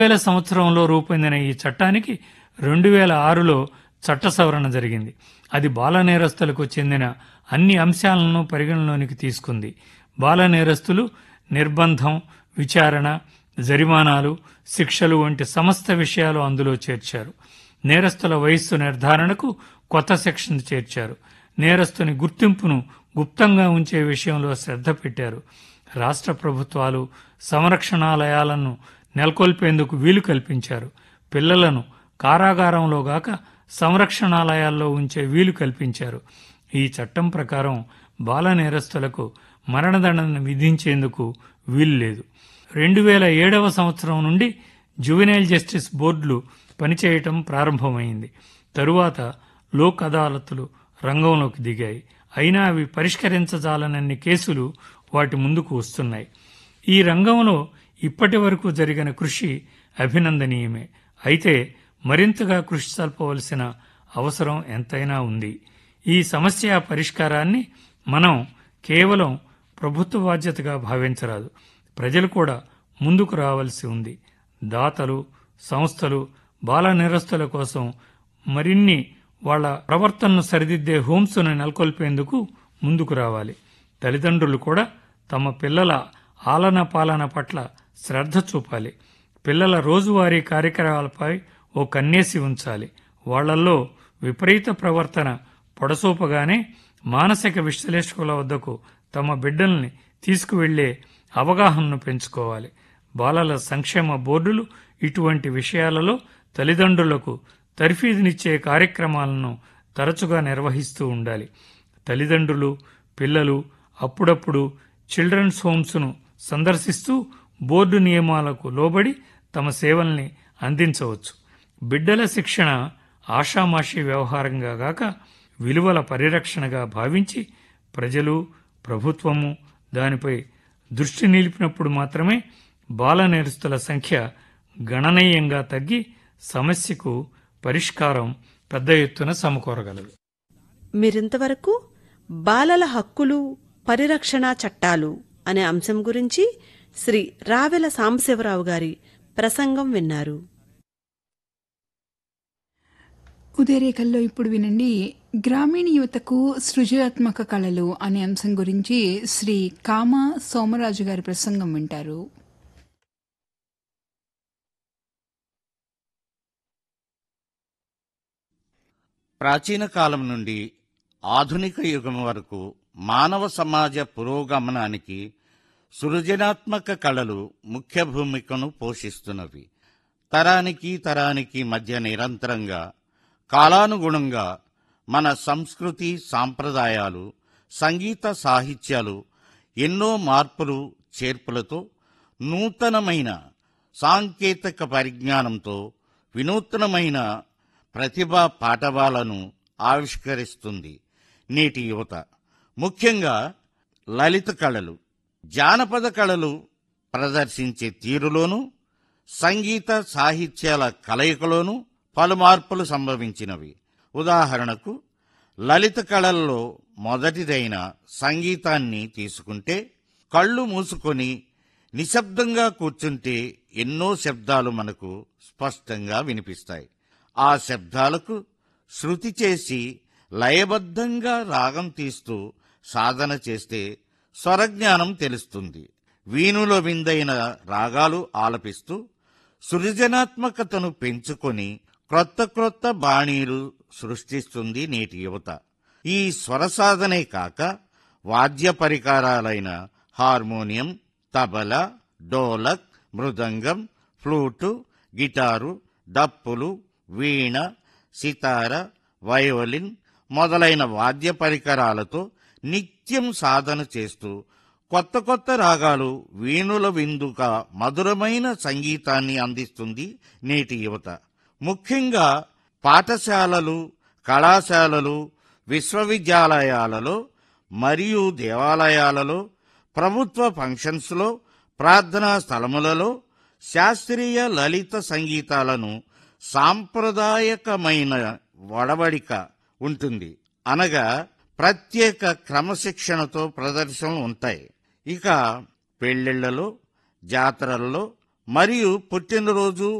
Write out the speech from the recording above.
వేల సంవత్సరంలో రూపొందిన ఈ చట్టానికి రెండు వేల ఆరులో చట్ట సవరణ జరిగింది అది బాల నేరస్తులకు చెందిన అన్ని అంశాలను పరిగణలోనికి తీసుకుంది బాల నేరస్తులు నిర్బంధం విచారణ జరిమానాలు శిక్షలు వంటి సమస్త విషయాలు అందులో చేర్చారు నేరస్తుల వయస్సు నిర్ధారణకు కొత్త సెక్షన్ చేర్చారు నేరస్తుని గుర్తింపును గుప్తంగా ఉంచే విషయంలో శ్రద్ధ పెట్టారు రాష్ట్ర ప్రభుత్వాలు సంరక్షణాలయాలను నెలకొల్పేందుకు వీలు కల్పించారు పిల్లలను కారాగారంలో గాక సంరక్షణాలయాల్లో ఉంచే వీలు కల్పించారు ఈ చట్టం ప్రకారం బాల నేరస్తులకు మరణదండన విధించేందుకు వీలు లేదు రెండు వేల ఏడవ సంవత్సరం నుండి జువెనైల్ జస్టిస్ బోర్డులు పనిచేయటం ప్రారంభమైంది తరువాత లోక్ అదాలతులు రంగంలోకి దిగాయి అయినా అవి పరిష్కరించజాలనన్ని కేసులు వాటి ముందుకు వస్తున్నాయి ఈ రంగంలో ఇప్పటి వరకు జరిగిన కృషి అభినందనీయమే అయితే మరింతగా కృషి సల్పవలసిన అవసరం ఎంతైనా ఉంది ఈ సమస్య పరిష్కారాన్ని మనం కేవలం ప్రభుత్వ బాధ్యతగా భావించరాదు ప్రజలు కూడా ముందుకు రావాల్సి ఉంది దాతలు సంస్థలు బాల నిరస్తుల కోసం మరిన్ని వాళ్ళ ప్రవర్తనను సరిదిద్దే హోమ్స్ను నెలకొల్పేందుకు ముందుకు రావాలి తల్లిదండ్రులు కూడా తమ పిల్లల ఆలన పాలన పట్ల శ్రద్ధ చూపాలి పిల్లల రోజువారీ కార్యక్రమాలపై ఓ కన్నేసి ఉంచాలి వాళ్ళల్లో విపరీత ప్రవర్తన పొడసూపగానే మానసిక విశ్లేషకుల వద్దకు తమ బిడ్డల్ని తీసుకువెళ్లే అవగాహనను పెంచుకోవాలి బాలల సంక్షేమ బోర్డులు ఇటువంటి విషయాలలో తల్లిదండ్రులకు తర్ఫీదునిచ్చే కార్యక్రమాలను తరచుగా నిర్వహిస్తూ ఉండాలి తల్లిదండ్రులు పిల్లలు అప్పుడప్పుడు చిల్డ్రన్స్ హోమ్స్ను సందర్శిస్తూ బోర్డు నియమాలకు లోబడి తమ సేవల్ని అందించవచ్చు బిడ్డల శిక్షణ ఆషామాషి వ్యవహారంగా గాక విలువల పరిరక్షణగా భావించి ప్రజలు ప్రభుత్వము దానిపై దృష్టి నిలిపినప్పుడు మాత్రమే బాల నేరస్తుల సంఖ్య గణనీయంగా తగ్గి సమస్యకు పరిష్కారం పెద్ద ఎత్తున సమకూరగలదు మీరింతవరకు బాలల హక్కులు పరిరక్షణ చట్టాలు అనే అంశం గురించి శ్రీ రావెల సాంబశివరావు గారి ప్రసంగం విన్నారు ఉదయరేఖల్లో ఇప్పుడు వినండి గ్రామీణ యువతకు సృజనాత్మక కళలు అనే అంశం గురించి శ్రీ కామ సోమరాజు గారి ప్రసంగం వింటారు ప్రాచీన కాలం నుండి ఆధునిక యుగం వరకు మానవ సమాజ పురోగమనానికి సృజనాత్మక కళలు ముఖ్య భూమికను పోషిస్తున్నవి తరానికి తరానికి మధ్య నిరంతరంగా కాలానుగుణంగా మన సంస్కృతి సాంప్రదాయాలు సంగీత సాహిత్యాలు ఎన్నో మార్పులు చేర్పులతో నూతనమైన సాంకేతిక పరిజ్ఞానంతో వినూత్నమైన ప్రతిభా పాఠవాలను ఆవిష్కరిస్తుంది నేటి యువత ముఖ్యంగా లలిత కళలు జానపద కళలు ప్రదర్శించే తీరులోనూ సంగీత సాహిత్యాల కలయికలోనూ పలు మార్పులు సంభవించినవి ఉదాహరణకు లలిత కళల్లో మొదటిదైన సంగీతాన్ని తీసుకుంటే కళ్ళు మూసుకొని నిశ్శబ్దంగా కూర్చుంటే ఎన్నో శబ్దాలు మనకు స్పష్టంగా వినిపిస్తాయి ఆ శబ్దాలకు శృతి చేసి లయబద్ధంగా రాగం తీస్తూ సాధన చేస్తే స్వరజ్ఞానం తెలుస్తుంది వీణుల విందైన రాగాలు ఆలపిస్తూ సృజనాత్మకతను పెంచుకొని క్రొత్త క్రొత్త బాణీలు సృష్టిస్తుంది నేటి యువత ఈ స్వర సాధనే కాక వాద్య పరికరాలైన harmonium tabla dholak mridangam flute guitar డప్పులు వీణ సితార వయోలిన్ మొదలైన వాద్య పరికరాలతో నిత్యం సాధన చేస్తూ కొత్త కొత్త రాగాలు వీణుల విందుగా మధురమైన సంగీతాన్ని అందిస్తుంది నేటి యువత ముఖ్యంగా పాఠశాలలు కళాశాలలు విశ్వవిద్యాలయాలలో మరియు దేవాలయాలలో ప్రభుత్వ ఫంక్షన్స్లో ప్రార్థనా స్థలములలో శాస్త్రీయ లలిత సంగీతాలను సాంప్రదాయకమైన వడవడిక ఉంటుంది అనగా ప్రత్యేక క్రమశిక్షణతో ప్రదర్శనలు ఉంటాయి ఇక పెళ్లిళ్లలో జాతరల్లో మరియు పుట్టినరోజు